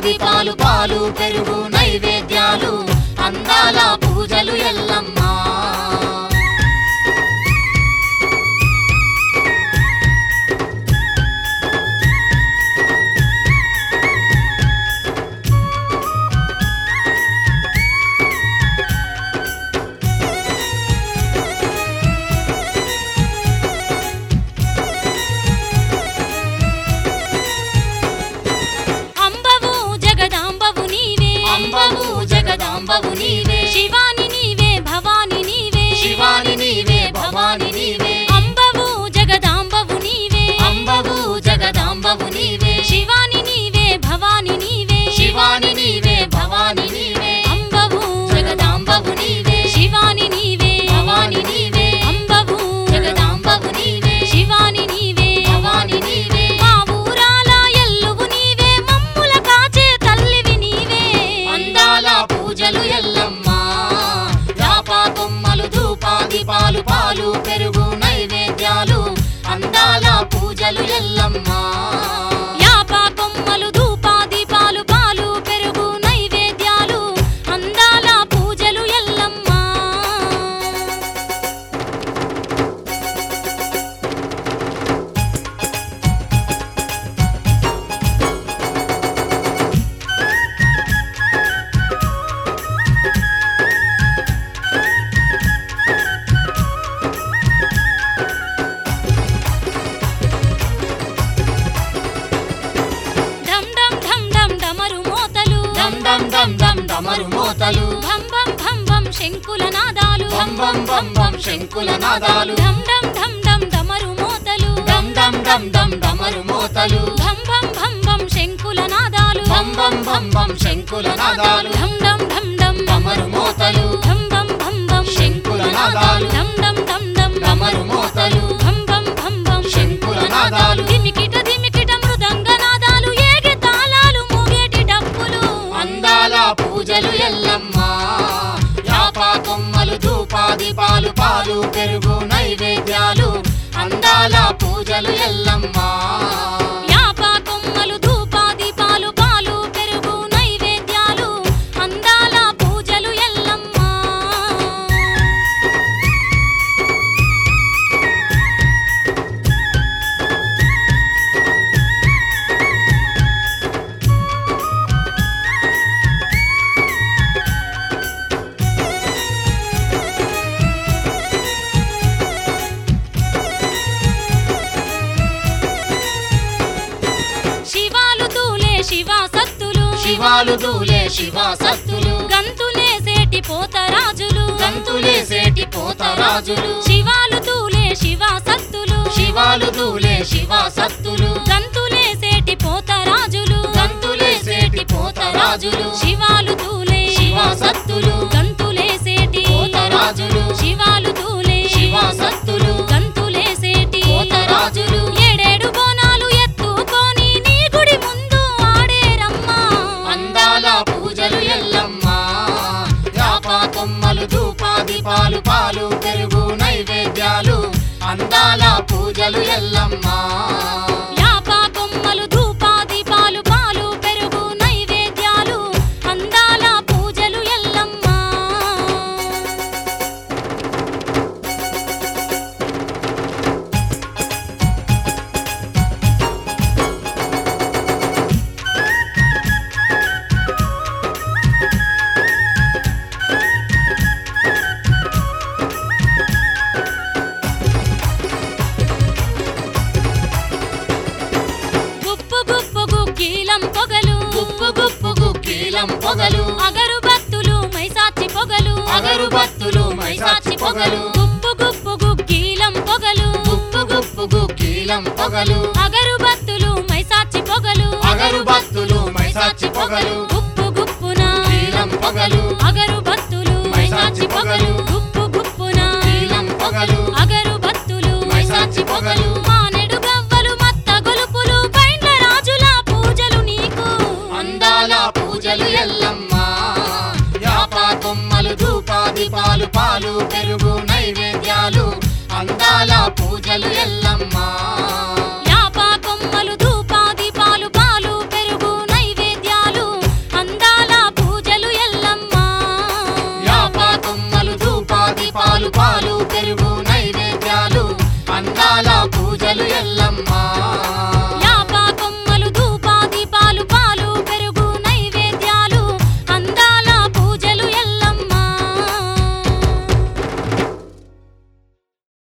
దీపాలు పాలు పెరుగు నైవేద్యాలు అందాల పూజలు ఎల్లమ్మా అంబవు జగదాంబవు నీవే అంబవు జగదాంబవు నీవే శివాని నీవే భవాని నీవే శివాని నీవే భవాని నీవే అంబవు జగదాంబవు నీవే అంబవు జగదాంబవు నీవే శివాని నీవే భవాని నీవే శివాని నీవే భవాని నీవే అంబవు జగదాంబవు నీవే శివాని నీవే భవాని నీవే అంబవు జగదాంబవు నీవే శివాని నీవే భవాని నీవే మా ఊరాల ఎల్లువు నీవే మమ్ముల కాచే తల్లివి నీవే అందాల పూజలు ఎల్లమ్మా యాప కొమ్మలు ధూపాది పాలు పాలు పెరుగు నైవేద్యాలు అందాల పూజలు ఎల్లమ్మా యాప కొమ్మలు ధూపా దీపాలు పాలు పెరుగు నైవేద్యాలు అందాల పూజలు ఎల్లమ్మా ఢం ఢం ఢం ఢం డమరు మోతలు దమ్ దమ్ దమ్ దమ్ డమరు మోతలు భం భం భం భం శంకుల నాదాలు బం బం బం బం శంకుల నాదాలు ఢం ఢం ఢం ఢం డమరు మోతలు దమ్ దమ్ దమ్ దమ్ డమరు మోతలు భం భం భం భం శంకుల నాదాలు బం బం బం బం శంకుల నాదాలు ఢం ఢం ఢం ఢం డమరు మోతలు ఢం భం భం భం శంకుల నాదాలు ఢం ఢం ఢం ఢం డమరు మోతలు భం భం భం భం శంకుల నాదాలు ధిమికిట ధిమికిట మృదంగ నాదాలు ఏగే తాళాలు మోగేటి డప్పులు అందాల పూజలు ఎల్లమ్మా యాప కొమ్మలు ధూపాది పాలు పాలు పెరుగు నైవేద్యాలు అందాల పూజలు ఎల్లమ్మా యాప కొమ్మలు ధూపా దీపాలు పాలు పెరుగు నైవేద్యాలు అందాల పూజలు ఎల్లమ్మా శివాలు తూలే శివా సత్తులు శివాలు దూలే శివ సత్తులు గంతులేసేటి పోతరాజులు గంతులేసేటి పోతరాజులు శివాలు తూలే శివా సత్తులు శివాలు దూలే శివ సత్తులు గంతులేసేటి పోతరాజులు గంతులేసేటి పోతరాజులు శివాలు తూలే శివ సత్తులు గంతులేసేటి పోతరాజులు శివాలు తూలే శివ సత్తులు గంతులేసేటి పోతరాజులు ఏడేడు బోనాలు ఎత్తుకొని నీ గుడి ముందు ఆడేరమ్మా అందాల పూజలు ఎల్లమ్మా యాప కొమ్మలు ధూపాది పాలు పాలు పెరుగు నైవేద్యాలు అందాల పూజలు ఎల్లమ్మా యాప కొమ్మలు ధూపా దీపాలు పాలు పెరుగు నైవేద్యాలు అందాల పూజలు ఎల్లమ్మా గుప్పు గుప్పు గుగ్గీలం పొగలు గుప్పు గుప్పు గుక్కీలం పొగలు అగరు భక్తులు మైసాచి పొగలు అగరు భక్తులు మైసాచి పొగలు గుప్పు గుప్పు గుగ్గీలం పొగలు గుప్పు గుప్పు గుక్కీలం పొగలు అగరు భక్తులు మైసాచి పొగలు అగరు భక్తులు మైసాచి పొగలు